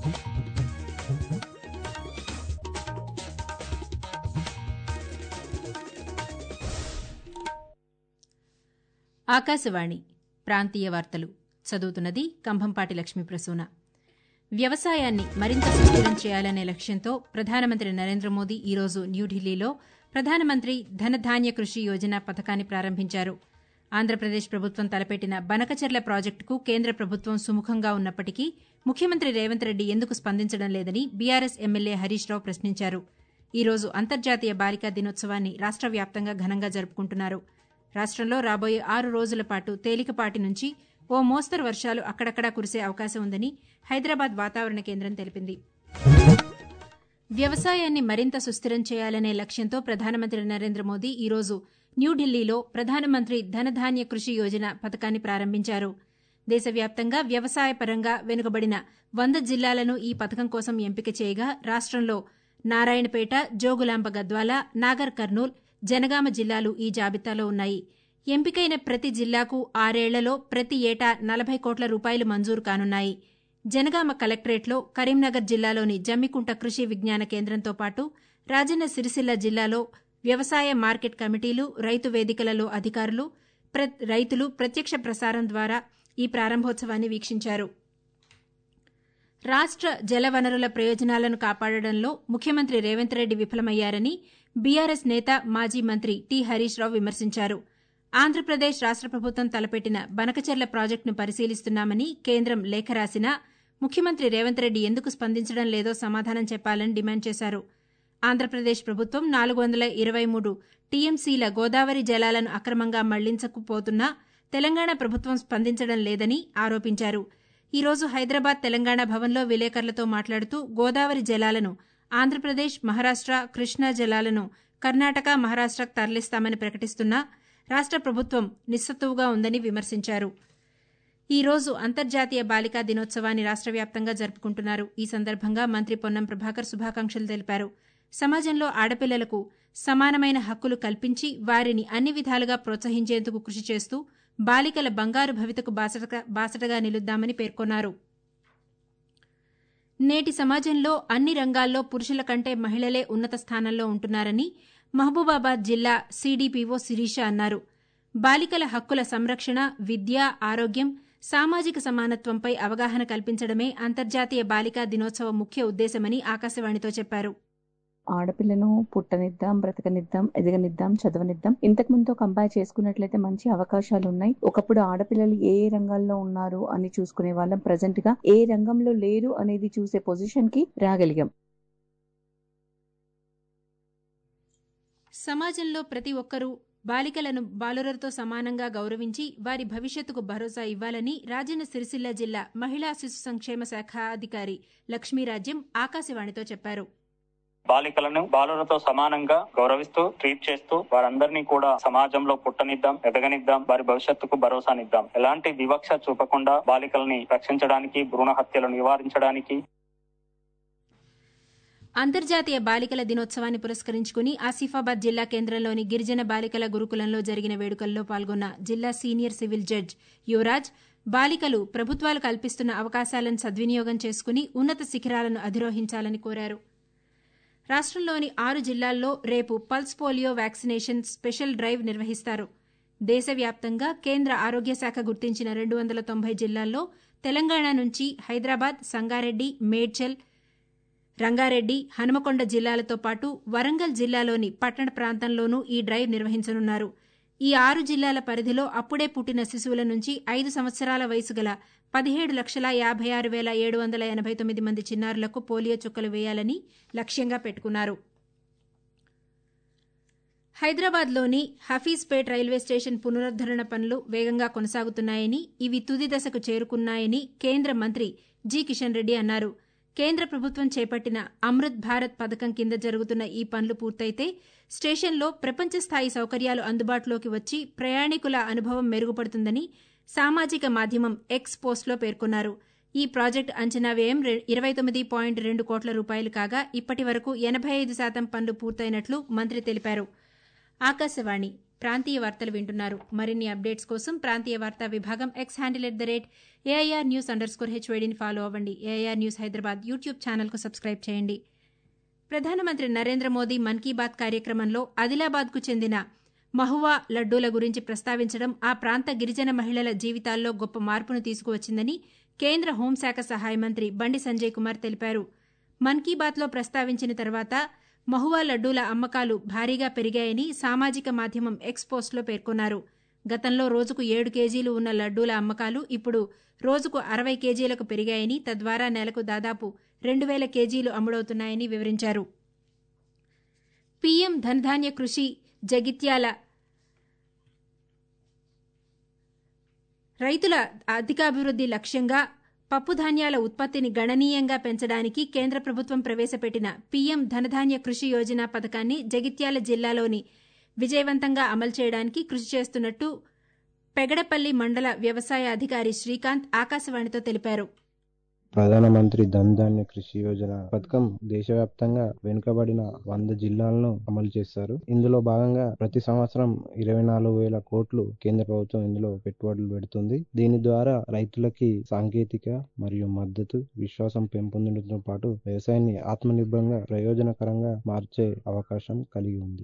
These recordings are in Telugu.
ఆకాశవాణి ప్రాంతీయ వార్తలు చదువుతున్నది కంభంపాటి లక్ష్మీ ప్రసూన వ్యవసాయాన్ని మరింత సుస్థిరం చేయాలనే లక్ష్యంతో ప్రధానమంత్రి నరేంద్ర మోదీ ఈరోజు న్యూఢిల్లీలో ప్రధానమంత్రి ధనధాన్య కృషి యోజన పథకాన్ని ప్రారంభించారు ఆంధ్రప్రదేశ్ ప్రభుత్వం తలపెట్టిన బనకచెర్ల ప్రాజెక్టుకు కేంద్ర ప్రభుత్వం సుముఖంగా ఉన్నప్పటికీ ముఖ్యమంత్రి రేవంత్ రెడ్డి ఎందుకు స్పందించడం లేదని బీఆర్ఎస్ ఎమ్మెల్యే హరీష్ రావు ప్రశ్నించారు ఈ రోజు అంతర్జాతీయ బాలికా దినోత్సవాన్ని రాష్ట వ్యాప్తంగా ఘనంగా జరుపుకుంటున్నారు రాష్టంలో రాబోయే ఆరు రోజుల పాటు తేలికపాటి నుంచి ఓ మోస్తరు వర్షాలు అక్కడక్కడా కురిసే అవకాశం ఉందని హైదరాబాద్ వాతావరణ కేంద్రం తెలిపింది వ్యవసాయాన్ని మరింత సుస్థిరం చేయాలనే లక్ష్యంతో ప్రధానమంత్రి నరేంద్ర మోదీ ఈరోజు న్యూఢిల్లీలో ప్రధానమంత్రి ధనధాన్య కృషి యోజన పథకాన్ని ప్రారంభించారు దేశవ్యాప్తంగా వ్యవసాయపరంగా వెనుకబడిన వంద జిల్లాలను ఈ పథకం కోసం ఎంపిక చేయగా రాష్టంలో నారాయణపేట జోగులాంబ గద్వాల నాగర్ కర్నూల్ జనగామ జిల్లాలు ఈ జాబితాలో ఉన్నాయి ఎంపికైన ప్రతి జిల్లాకు ఆరేళ్లలో ప్రతి ఏటా నలభై కోట్ల రూపాయలు మంజూరు కానున్నాయి జనగామ కలెక్టరేట్లో కరీంనగర్ జిల్లాలోని జమ్మికుంట కృషి విజ్ఞాన కేంద్రంతో పాటు రాజన్న సిరిసిల్ల జిల్లాలో వ్యవసాయ మార్కెట్ కమిటీలు రైతు వేదికలలో అధికారులు రైతులు ప్రత్యక్ష ప్రసారం ద్వారా ఈ ప్రారంభోత్సవాన్ని వీక్షించారు రాష్ట జలవనరుల ప్రయోజనాలను కాపాడడంలో ముఖ్యమంత్రి రేవంత్ రెడ్డి విఫలమయ్యారని బీఆర్ఎస్ నేత మాజీ మంత్రి టి హరీష్ రావు విమర్శించారు ఆంధ్రప్రదేశ్ రాష్ట ప్రభుత్వం తలపెట్టిన బనకచెర్ల ప్రాజెక్టును పరిశీలిస్తున్నామని కేంద్రం లేఖ రాసినా ముఖ్యమంత్రి రేవంత్ రెడ్డి ఎందుకు స్పందించడం లేదో సమాధానం చెప్పాలని డిమాండ్ చేశారు ఆంధ్రప్రదేశ్ ప్రభుత్వం నాలుగు వందల ఇరవై మూడు టీఎంసీల గోదావరి జలాలను అక్రమంగా మళ్లించకపోతున్నా తెలంగాణ ప్రభుత్వం స్పందించడం లేదని ఆరోపించారు ఈ రోజు హైదరాబాద్ తెలంగాణ భవన్లో విలేకరులతో మాట్లాడుతూ గోదావరి జలాలను ఆంధ్రప్రదేశ్ మహారాష్ట కృష్ణా జలాలను కర్ణాటక మహారాష్టకు తరలిస్తామని ప్రకటిస్తున్నా రాష్ట ప్రభుత్వం నిస్సత్తువుగా ఉందని విమర్శించారు ఈ రోజు అంతర్జాతీయ బాలికా దినోత్సవాన్ని రాష్ట వ్యాప్తంగా జరుపుకుంటున్నారు ఈ సందర్భంగా మంత్రి పొన్నం ప్రభాకర్ శుభాకాంక్షలు తెలిపారు సమాజంలో ఆడపిల్లలకు సమానమైన హక్కులు కల్పించి వారిని అన్ని విధాలుగా ప్రోత్సహించేందుకు కృషి చేస్తూ బాలికల బంగారు భవితకు బాసటగా నిలుద్దామని పేర్కొన్నారు నేటి సమాజంలో అన్ని రంగాల్లో పురుషుల కంటే మహిళలే ఉన్నత స్థానంలో ఉంటున్నారని మహబూబాబాద్ జిల్లా సీడీపీఓ శిరీష అన్నారు బాలికల హక్కుల సంరక్షణ విద్య ఆరోగ్యం సామాజిక సమానత్వంపై అవగాహన కల్పించడమే అంతర్జాతీయ బాలికా దినోత్సవ ముఖ్య ఉద్దేశమని ఆకాశవాణితో చెప్పారు ఆడపిల్లను పుట్టనిద్దాం బ్రతకనిద్దాం ఎదగనిద్దాం చదవనిద్దాం ఇంతకు ముందు కంపేర్ చేసుకున్నట్లయితే మంచి అవకాశాలు ఉన్నాయి ఒకప్పుడు ఆడపిల్లలు ఏ ఏ రంగాల్లో ఉన్నారు అని చూసుకునే వాళ్ళం ప్రజెంట్ గా ఏ రంగంలో లేరు అనేది చూసే పొజిషన్ కి రాగలిగాం సమాజంలో ప్రతి ఒక్కరూ బాలికలను బాలురతో సమానంగా గౌరవించి వారి భవిష్యత్తుకు భరోసా ఇవ్వాలని రాజన్న సిరిసిల్ల జిల్లా మహిళా శిశు సంక్షేమ శాఖ అధికారి లక్ష్మీరాజ్యం ఆకాశవాణితో చెప్పారు బాలికలను బాలులతో సమానంగా గౌరవిస్తూ ట్రీట్ చేస్తూ వారందరినీ కూడా సమాజంలో పుట్టనిద్దాం ఎదగనిద్దాం వారి భవిష్యత్తుకు భరోసానిద్దాం ఎలాంటి వివక్ష చూపకుండా బాలికల్ని రక్షించడానికి భ్రూణ హత్యలు నివారించడానికి అంతర్జాతీయ బాలికల దినోత్సవాన్ని పురస్కరించుకుని ఆసిఫాబాద్ జిల్లా కేంద్రంలోని గిరిజన బాలికల గురుకులంలో జరిగిన వేడుకల్లో పాల్గొన్న జిల్లా సీనియర్ సివిల్ జడ్జ్ యువరాజ్ బాలికలు ప్రభుత్వాలు కల్పిస్తున్న అవకాశాలను సద్వినియోగం చేసుకుని ఉన్నత శిఖరాలను అధిరోహించాలని కోరారు రాష్టంలోని ఆరు జిల్లాల్లో రేపు pulse polio vaccination special drive నిర్వహిస్తారు దేశవ్యాప్తంగా కేంద్ర ఆరోగ్య శాఖ గుర్తించిన రెండు వందల తొంభై జిల్లాల్లో తెలంగాణ నుంచి హైదరాబాద్ సంగారెడ్డి మేడ్చల్ రంగారెడ్డి హనుమకొండ జిల్లాలతో పాటు వరంగల్ జిల్లాలోని పట్టణ ప్రాంతంలోనూ ఈ డ్రైవ్ నిర్వహించనున్నారు ఈ ఆరు జిల్లాల పరిధిలో అప్పుడే పుట్టిన శిశువుల నుంచి ఐదు సంవత్సరాల వయసు గల పదిహేడు లక్షల యాభై ఆరు వేల ఏడు వందల ఎనభై తొమ్మిది మంది చిన్నారులకు పోలియో చుక్కలు వేయాలని లక్ష్యంగా పెట్టుకున్నారు హైదరాబాద్లోని హఫీజ్పేట్ రైల్వే స్టేషన్ పునరుద్దరణ పనులు వేగంగా కొనసాగుతున్నాయని ఇవి తుది దశకు చేరుకున్నాయని కేంద్ర మంత్రి జి కిషన్ రెడ్డి అన్నారు కేంద్ర ప్రభుత్వం చేపట్టిన అమృత్ భారత్ పథకం కింద జరుగుతున్న ఈ పనులు పూర్తయితే స్టేషన్లో ప్రపంచ స్థాయి సౌకర్యాలు అందుబాటులోకి వచ్చి ప్రయాణికుల అనుభవం మెరుగుపడుతుందని సామాజిక మాధ్యమం ఎక్స్ పోస్ట్లో పేర్కొన్నారు ఈ ప్రాజెక్టు అంచనా వ్యయం ఇరవై తొమ్మిది పాయింట్ రెండు కోట్ల రూపాయలు కాగా ఇప్పటి వరకు ఎనభై ఐదు శాతం పనులు పూర్తయినట్లు మంత్రి తెలిపారు ఆకాశవాణి ప్రాంతీయ వార్తలు వింటున్నారు మరిన్ని అప్డేట్స్ కోసం ప్రాంతీయ వార్తా విభాగం X handle at the rate AIR news under score హెచ్వైడీని ఫాలో అవ్వండి ఏఐఆర్ న్యూస్ హైదరాబాద్ యూట్యూబ్ ఛానల్కు సబ్స్క్రైబ్ చేయండి ప్రధానమంత్రి నరేంద్ర మోదీ మన్ కీ బాత్ కార్యక్రమంలో ఆదిలాబాద్కు చెందిన మహువా లడ్డూల గురించి ప్రస్తావించడం ఆ ప్రాంత గిరిజన మహిళల జీవితాల్లో గొప్ప మార్పును తీసుకువచ్చిందని కేంద్ర హోంశాఖ సహాయ మంత్రి బండి సంజయ్ కుమార్ తెలిపారు మన్ కీ బాత్లో ప్రస్తావించిన తర్వాత మహువా లడ్డూల అమ్మకాలు భారీగా పెరిగాయని సామాజిక మాధ్యమం ఎక్స్ పోస్ట్లో పేర్కొన్నారు గతంలో రోజుకు ఏడు కేజీలు ఉన్న లడ్డూల అమ్మకాలు ఇప్పుడు రోజుకు అరవై కేజీలకు పెరిగాయని తద్వారా నెలకు దాదాపు రెండు వేల కేజీలు అమ్ముడవుతున్నాయని వివరించారు పీఎం ధనధాన్య కృషి జగిత్యాల రైతుల అధికాభివృద్ది లక్ష్యంగా పప్పుధాన్యాల ఉత్పత్తిని గణనీయంగా పెంచడానికి కేంద్ర ప్రభుత్వం ప్రవేశపెట్టిన పీఎం ధనధాన్య కృషి యోజన పథకాన్ని జగిత్యాల జిల్లాలోని విజయవంతంగా అమలు చేయడానికి కృషి చేస్తున్నట్టు పెగడపల్లి మండల వ్యవసాయ అధికారి శ్రీకాంత్ ఆకాశవాణితో తెలిపారు ప్రధానమంత్రి ధన్ ధాన్య కృషి యోజన పథకం దేశవ్యాప్తంగా వెనుకబడిన వంద జిల్లాలను అమలు చేస్తారు ఇందులో భాగంగా ప్రతి సంవత్సరం ఇరవై నాలుగు వేల కోట్లు కేంద్ర ప్రభుత్వం ఇందులో పెట్టుబడులు పెడుతుంది దీని ద్వారా రైతులకి సాంకేతిక మరియు మద్దతు విశ్వాసం పెంపొందడంతో పాటు వ్యవసాయాన్ని ఆత్మనిర్భరంగా ప్రయోజనకరంగా మార్చే అవకాశం కలిగి ఉంది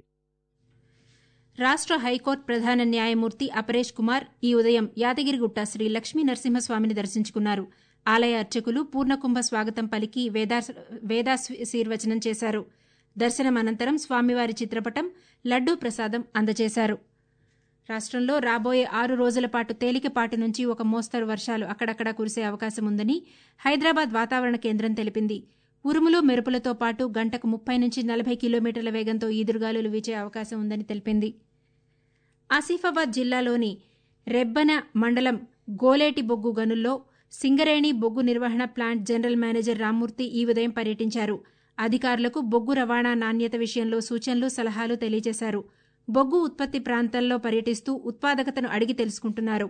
రాష్ట్ర హైకోర్టు ప్రధాన న్యాయమూర్తి అపరేష్ కుమార్ ఈ ఉదయం యాదగిరిగుట్ట శ్రీ లక్ష్మీ నరసింహస్వామిని దర్శించుకున్నారు ఆలయ అర్చకులు పూర్ణకుంభ స్వాగతం పలికి వేదాశీర్వచనం చేశారు దర్శనం అనంతరం స్వామివారి చిత్రపటం లడ్డూ ప్రసాదం అందజేశారు రాష్ట్రంలో రాబోయే ఆరు రోజుల పాటు తేలికపాటి నుంచి ఒక మోస్తరు వర్షాలు అక్కడక్కడా కురిసే అవకాశం ఉందని హైదరాబాద్ వాతావరణ కేంద్రం తెలిపింది ఉరుములు మెరుపులతో పాటు గంటకు ముప్పై నుంచి నలభై కిలోమీటర్ల వేగంతో ఈదురుగాలులు వీచే అవకాశం ఉందని తెలిపింది ఆసిఫాబాద్ జిల్లాలోని రెబ్బన మండలం గోలేటి బొగ్గు గనుల్లో సింగరేణి బొగ్గు నిర్వహణ ప్లాంట్ జనరల్ మేనేజర్ రామ్మూర్తి ఈ ఉదయం పర్యటించారు అధికారులకు బొగ్గు రవాణా నాణ్యత విషయంలో సూచనలు సలహాలు తెలియజేశారు బొగ్గు ఉత్పత్తి ప్రాంతాల్లో పర్యటిస్తూ ఉత్పాదకతను అడిగి తెలుసుకుంటున్నారు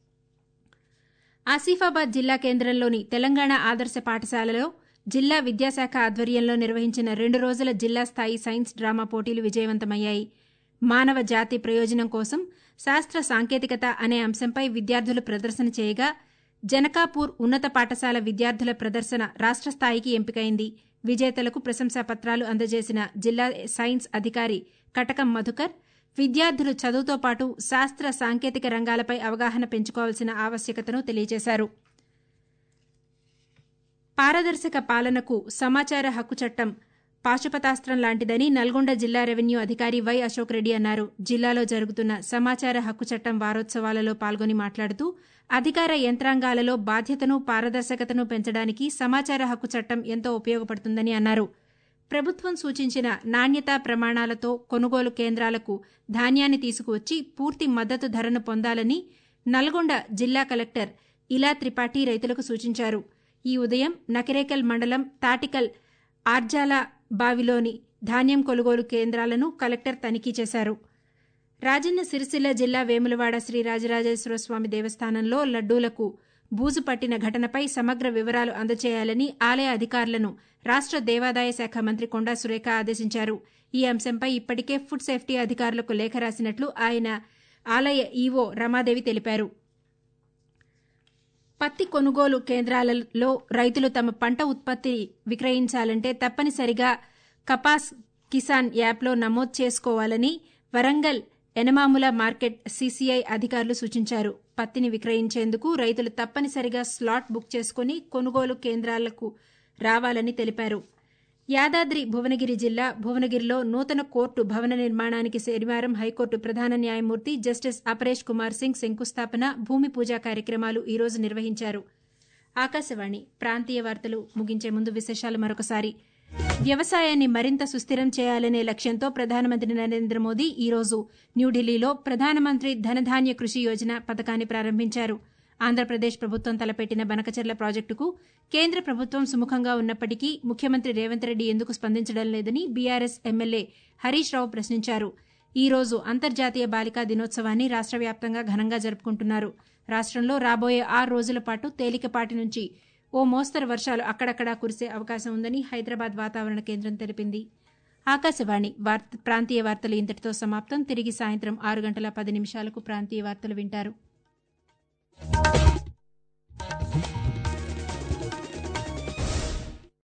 ఆసిఫాబాద్ జిల్లా కేంద్రంలోని తెలంగాణ ఆదర్శ పాఠశాలలో జిల్లా విద్యాశాఖ ఆధ్వర్యంలో నిర్వహించిన రెండు రోజుల జిల్లా స్థాయి సైన్స్ డ్రామా పోటీలు విజయవంతమయ్యాయి మానవ జాతి ప్రయోజనం కోసం శాస్త్ర సాంకేతికత అనే అంశంపై విద్యార్థులు ప్రదర్శన చేయగా జనకాపూర్ ఉన్నత పాఠశాల విద్యార్థుల ప్రదర్శన రాష్ట్ర స్థాయికి ఎంపికైంది విజేతలకు ప్రశంసా పత్రాలు అందజేసిన జిల్లా సైన్స్ అధికారి కటకం మధుకర్ విద్యార్థులు చదువుతో పాటు శాస్త్ర సాంకేతిక రంగాలపై అవగాహన పెంచుకోవాల్సిన ఆవశ్యకతను తెలియజేశారు పారదర్శక పాలనకు సమాచార హక్కు చట్టం పాశుపతాస్త్రం లాంటిదని నల్గొండ జిల్లా రెవెన్యూ అధికారి వై అశోక్ రెడ్డి అన్నారు జిల్లాలో జరుగుతున్న సమాచార హక్కు చట్టం వారోత్సవాలలో పాల్గొని మాట్లాడుతూ అధికార యంత్రాంగాలలో బాధ్యతను పారదర్శకతను పెంచడానికి సమాచార హక్కు చట్టం ఎంతో ఉపయోగపడుతుందని అన్నారు ప్రభుత్వం సూచించిన నాణ్యతా ప్రమాణాలతో కొనుగోలు కేంద్రాలకు ధాన్యాన్ని తీసుకువచ్చి పూర్తి మద్దతు ధరను పొందాలని నల్గొండ జిల్లా కలెక్టర్ ఇలా త్రిపాఠి రైతులకు సూచించారు ఈ ఉదయం నకిరేకల్ మండలం తాటికల్ ఆర్జాల బావిలోని ధాన్యం కొనుగోలు కేంద్రాలను కలెక్టర్ తనిఖీ చేశారు రాజన్న సిరిసిల్ల జిల్లా వేములవాడ శ్రీ రాజరాజేశ్వర స్వామి దేవస్థానంలో లడ్డూలకు బూజు పట్టిన ఘటనపై సమగ్ర వివరాలు అందజేయాలని ఆలయ అధికారులను రాష్ట్ర దేవాదాయ శాఖ మంత్రి కొండా సురేఖ ఆదేశించారు ఈ అంశంపై ఇప్పటికే ఫుడ్ సేఫ్టీ అధికారులకు లేఖ రాసినట్లు ఆయన ఆలయ ఈవో రమాదేవి తెలిపారు పత్తి కొనుగోలు కేంద్రాలలో రైతులు తమ పంట ఉత్పత్తి విక్రయించాలంటే తప్పనిసరిగా కపాస్ కిసాన్ యాప్లో నమోదు చేసుకోవాలని వరంగల్ ఎనమాముల మార్కెట్ సీసీఐ అధికారులు సూచించారు పత్తిని విక్రయించేందుకు రైతులు తప్పనిసరిగా స్లాట్ బుక్ చేసుకుని కొనుగోలు కేంద్రాలకు రావాలని తెలిపారు యాదాద్రి భువనగిరి జిల్లా భువనగిరిలో నూతన కోర్టు భవన నిర్మాణానికి శనివారం హైకోర్టు ప్రధాన న్యాయమూర్తి జస్టిస్ అపరేష్ కుమార్ సింగ్ శంకుస్థాపన భూమి పూజా కార్యక్రమాలు ఈ రోజు నిర్వహించారు ఆకాశవాణి ప్రాంతీయ వార్తలు ముగించే ముందు విశేషాలు మరొకసారి వ్యవసాయాన్ని మరింత సుస్థిరం చేయాలనే లక్ష్యంతో ప్రధానమంత్రి నరేంద్ర మోదీ ఈ రోజు న్యూఢిల్లీలో ప్రధానమంత్రి ధనధాన్య కృషి యోజన పథకాన్ని ప్రారంభించారు ఆంధ్రప్రదేశ్ ప్రభుత్వం తలపెట్టిన బనకచెర్ల ప్రాజెక్టుకు కేంద్ర ప్రభుత్వం సుముఖంగా ఉన్నప్పటికీ ముఖ్యమంత్రి రేవంత్ రెడ్డి ఎందుకు స్పందించడం లేదని బీఆర్ఎస్ ఎమ్మెల్యే హరీష్ రావు ప్రశ్నించారు ఈ రోజు అంతర్జాతీయ బాలికా దినోత్సవాన్ని రాష్ట్ర వ్యాప్తంగా ఘనంగా జరుపుకుంటున్నారు రాష్ట్రంలో రాబోయే ఆరు రోజుల పాటు తేలికపాటి నుంచి ఓ మోస్తరు వర్షాలు అక్కడక్కడా కురిసే అవకాశం ఉందని హైదరాబాద్ వాతావరణ కేంద్రం తెలిపింది ఆకాశవాణి వార్త ప్రాంతీయ వార్తలు ఇంతటితో సమాప్తం తిరిగి సాయంత్రం ఆరు గంటల పది నిమిషాలకు ప్రాంతీయ వార్తలు వింటారు